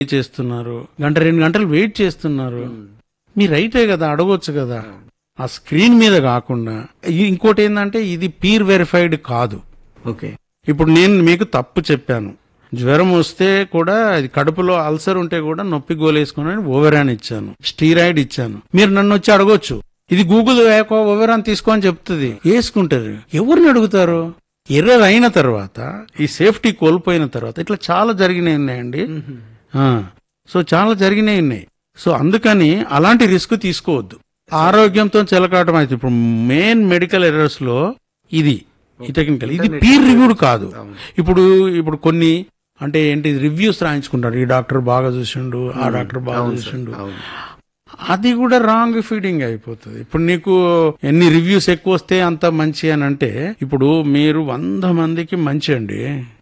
చేస్తున్నారు గంట రెండు గంటలు వెయిట్ చేస్తున్నారు మీ రైటే కదా అడగొచ్చు కదా ఆ స్క్రీన్ మీద కాకుండా ఇ- ఇంకోటి ఏంటంటే ఇది పీర్ వెరిఫైడ్ కాదు ఓకే ఇప్పుడు నేను మీకు తప్పు చెప్పాను జ్వరం వస్తే కూడా అది కడుపులో అల్సర్ ఉంటే కూడా నొప్పి గోలేసుకుని ఓవరాన్ ఇచ్చాను స్టీరాయిడ్ ఇచ్చాను మీరు నన్ను వచ్చి అడగొచ్చు ఇది గూగుల్ ఓవరాన్ తీసుకో అని చెప్తుంది వేసుకుంటారు ఎవరిని అడుగుతారు ఎర్రర్ అయిన తర్వాత ఈ సేఫ్టీ కోల్పోయిన తర్వాత ఇట్లా చాలా జరిగినాయి ఉన్నాయండి ఆ, సో చాలా జరిగినాయి ఉన్నాయి సో అందుకని అలాంటి రిస్క్ తీసుకోవద్దు ఆరోగ్యంతో చెలకాటం అయితే ఇప్పుడు మెయిన్ మెడికల్ ఎర్రర్స్ లో ఇది ఈ టెక్నికల్ ఇది పీర్ రివ్యూడ్ కాదు ఇప్పుడు ఇప్పుడు కొన్ని అంటే ఏంటి రివ్యూస్ రాయించుకుంటారు ఈ డాక్టర్ బాగా చూసిండు ఆ డాక్టర్ బాగా చూసిండు అది కూడా రాంగ్ ఫీడింగ్ అయిపోతుంది ఇప్పుడు నీకు ఎన్ని రివ్యూస్ ఎక్కువ వస్తే అంత మంచి అని అంటే ఇప్పుడు మీరు వంద మందికి మంచి అండి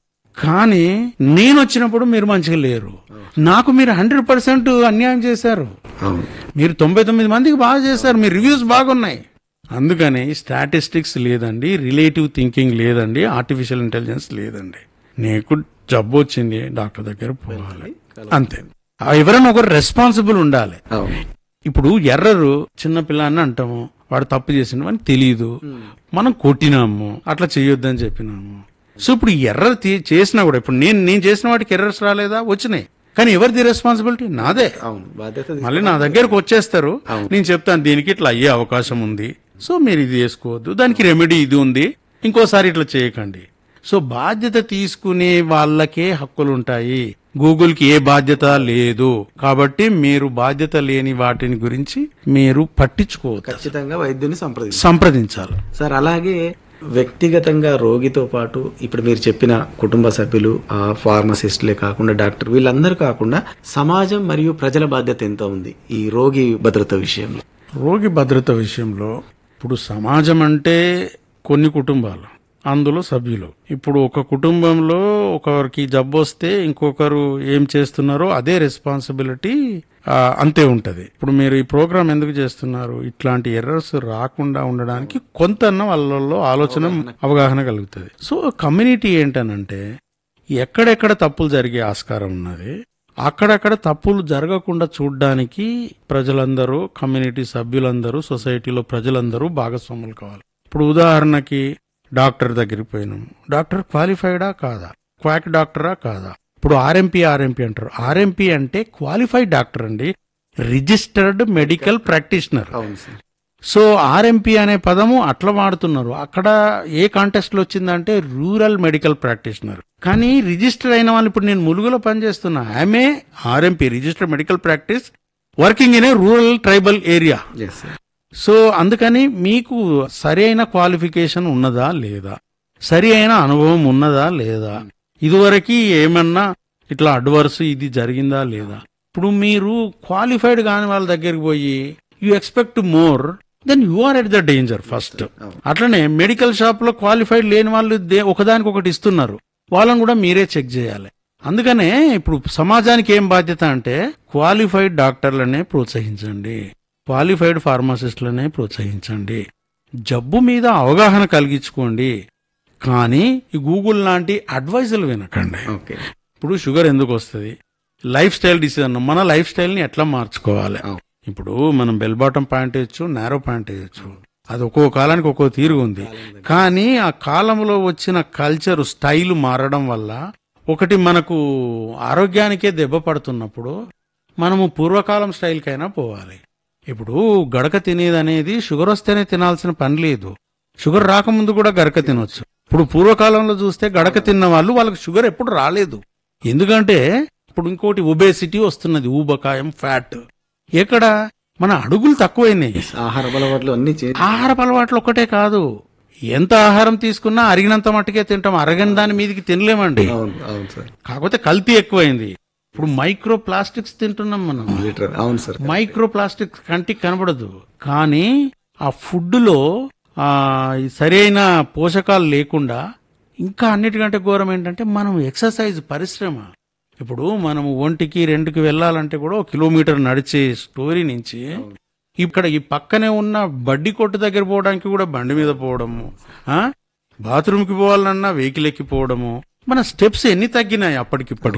కానీ నేను వచ్చినప్పుడు మీరు మంచిగా లేరు నాకు మీరు హండ్రెడ్ పర్సెంట్ అన్యాయం చేశారు అవును మీరు తొంభై తొమ్మిది మందికి బాగా చేశారు మీ రివ్యూస్ బాగున్నాయి అందుకని స్టాటిస్టిక్స్ లేదండి రిలేటివ్ థింకింగ్ లేదండి ఆర్టిఫిషియల్ ఇంటెలిజెన్స్ లేదండి నీకు జబ్బు వచ్చింది డాక్టర్ దగ్గర పోవాలి అంతే ఆ ఎవరైనా ఒకరు రెస్పాన్సిబుల్ ఉండాలి అవును ఇప్పుడు ఎర్రరు చిన్న పిల్లాన్ని అంటాము వాడు తప్పు చేసిన అని తెలియదు మనం కొట్టినాము అట్లా చేయొద్దని చెప్పినాము సో ఇప్పుడు ఎర్రర్ చేసినా కూడా ఇప్పుడు నేను నేను చేసిన వాటికి ఎర్రర్స్ రాలేదా వచ్చినాయి కానీ ఎవరిది రెస్పాన్సిబిలిటీ నాదే అవును బాధ్యత మళ్ళీ నా దగ్గరకు వచ్చేస్తారు నేను చెప్తాను దీనికి ఇట్లా అయ్యే అవకాశం ఉంది సో మీరు ఇది చేసుకోవద్దు దానికి రెమెడీ ఇది ఉంది ఇంకోసారి ఇట్లా చేయకండి సో బాధ్యత తీసుకునే వాళ్ళకే హక్కులు ఉంటాయి గూగుల్ కి ఏ బాధ్యత లేదు కాబట్టి మీరు బాధ్యత లేని వాటిని గురించి మీరు పట్టించుకోవద్దు ఖచ్చితంగా వైద్యుని సంప్రదించాలి సంప్రదించాలి సార్ అలాగే వ్యక్తిగతంగా రోగితో పాటు ఇప్పుడు మీరు చెప్పిన కుటుంబ సభ్యులు ఆ ఫార్మసిస్టులే కాకుండా డాక్టర్ వీళ్ళందరూ కాకుండా సమాజం మరియు ప్రజల బాధ్యత ఎంత ఉంది ఈ రోగి భద్రత విషయంలో రోగి భద్రత విషయంలో ఇప్పుడు సమాజం అంటే కొన్ని కుటుంబాలు అందులో సభ్యులు ఇప్పుడు ఒక కుటుంబంలో ఒకరికి జబ్బు వస్తే ఇంకొకరు ఏం చేస్తున్నారో అదే రెస్పాన్సిబిలిటీ ఆ, అంతే ఉంటది ఇప్పుడు మీరు ఈ ప్రోగ్రామ్ ఎందుకు చేస్తున్నారు ఇట్లాంటి ఎర్రర్స్ రాకుండా ఉండడానికి కొంతన్న వాళ్ళలో ఆలోచన అవగాహన కలుగుతుంది సో కమ్యూనిటీ ఏంటనంటే ఎక్కడెక్కడ తప్పులు జరిగే ఆస్కారం ఉన్నది అక్కడక్కడ తప్పులు జరగకుండా చూడ్డానికి ప్రజలందరూ కమ్యూనిటీ సభ్యులందరూ సొసైటీలో ప్రజలందరూ భాగస్వాములు కావాలి ఇప్పుడు ఉదాహరణకి డాక్టర్ దగ్గరికి పోయినాం డాక్టర్ క్వాలిఫైడా కాదా క్వాక్ డాక్టరా కాదా ఇప్పుడు ఆర్ఎంపీ ఆర్ఎంపీ అంటారు ఆర్ఎంపీ అంటే క్వాలిఫైడ్ డాక్టర్ అండి రిజిస్టర్డ్ మెడికల్ ప్రాక్టీషనర్ అవును సార్ సో ఆర్ఎంపీ అనే పదము అట్లా వాడుతున్నారు అక్కడ ఏ కాంటెస్ట్ లో వచ్చిందంటే రూరల్ మెడికల్ ప్రాక్టీషనర్ కానీ రిజిస్టర్ అయిన వాళ్ళు ఇప్పుడు నేను ములుగులో పనిచేస్తున్నా ఆమె RMP registered medical practice working in a rural tribal area yes sir so అందుకని మీకు సరి అయిన క్వాలిఫికేషన్ ఉన్నదా లేదా సరి అయిన అనుభవం ఉన్నదా లేదా ఇదివరకు ఏమన్నా ఇట్లా అడ్వర్స్ ఇది జరిగిందా లేదా ఇప్పుడు మీరు క్వాలిఫైడ్ కాని వాళ్ళ దగ్గరికి పోయి you expect more then you are at the danger first అట్లనే మెడికల్ షాప్ లో క్వాలిఫైడ్ లేని వాళ్ళు దే- ఒకదానికి ఒకటి ఇస్తున్నారు వాళ్ళని కూడా మీరే చెక్ చేయాలి అందుకనే ఇప్పుడు సమాజానికి ఏం బాధ్యత అంటే క్వాలిఫైడ్ డాక్టర్లనే ప్రోత్సహించండి క్వాలిఫైడ్ ఫార్మసిస్టులనే ప్రోత్సహించండి జబ్బు మీద అవగాహన కలిగించుకోండి కానీ ఈ గూగుల్ లాంటి అడ్వైజులు వినకండి ఓకే ఇప్పుడు షుగర్ ఎందుకు వస్తుంది లైఫ్ స్టైల్ డిసీజ్ అన్నాం మన లైఫ్ స్టైల్ ని ఎట్లా మార్చుకోవాలి అవును. ఇప్పుడు మనం బెల్ బాటం ప్యాంట్ వేయచ్చు నేరో ప్యాంట్ వేయచ్చు అది ఒక్కో కాలానికి ఒక్కో తీరు ఉంది కానీ ఆ కాలంలో వచ్చిన కల్చర్ స్టైల్ మారడం వల్ల ఒకటి మనకు ఆరోగ్యానికే దెబ్బ పడుతున్నప్పుడు మనము పూర్వకాలం స్టైల్కైనా పోవాలి ఇప్పుడు గడక తినేది అనేది షుగర్ వస్తేనే తినాల్సిన పని లేదు షుగర్ రాకముందు కూడా గడక తినొచ్చు ఇప్పుడు పూర్వకాలంలో చూస్తే గడక తిన్న వాళ్ళు వాళ్ళకి షుగర్ ఎప్పుడు రాలేదు ఎందుకంటే ఇప్పుడు ఇంకోటి ఒబేసిటీ వస్తున్నది ఊబకాయం ఫ్యాట్ ఎక్కడ మన అడుగులు తక్కువైనాయి ఆహార అలవాట్లు అన్ని చే ఆహారపు అలవాట్లు ఒక్కటే కాదు ఎంత ఆహారం తీసుకున్నా అరిగినంత మట్టుకే తింటాం అరగని దాని మీదకి తినలేమండి అవును అవును సార్ కాకపోతే కల్తీ ఎక్కువైంది ఇప్పుడు మైక్రో ప్లాస్టిక్స్ తింటున్నాం మనం లీటర్ అవును సార్ మైక్రో ప్లాస్టిక్స్ కంటికి కనబడదు కానీ ఆ ఫుడ్ లో ఆ ఈ సరైన పోషకాలు లేకుండా ఇంకా అన్నిటికంటే ఘోరం ఏంటంటే మనం ఎక్సర్సైజ్ పరిశ్రమ ఇప్పుడు మనం ఒంటికి రెండుకి వెళ్ళాలంటే కూడా ఒక కిలోమీటర్ నడిచే స్టోరీ నుంచి ఇక్కడ ఈ పక్కనే ఉన్న బడ్డీ కొట్టు దగ్గర పోవడానికి కూడా బండి మీద పోవడము ఆ బాత్రూమ్ కి పోవాలన్నా వెహికల్ ఎక్కిపోవడము మన స్టెప్స్ ఎన్ని తగ్గినాయి అప్పటికిప్పటికి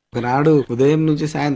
ఒకనాడు ఉదయం నుంచి సాయంత్రం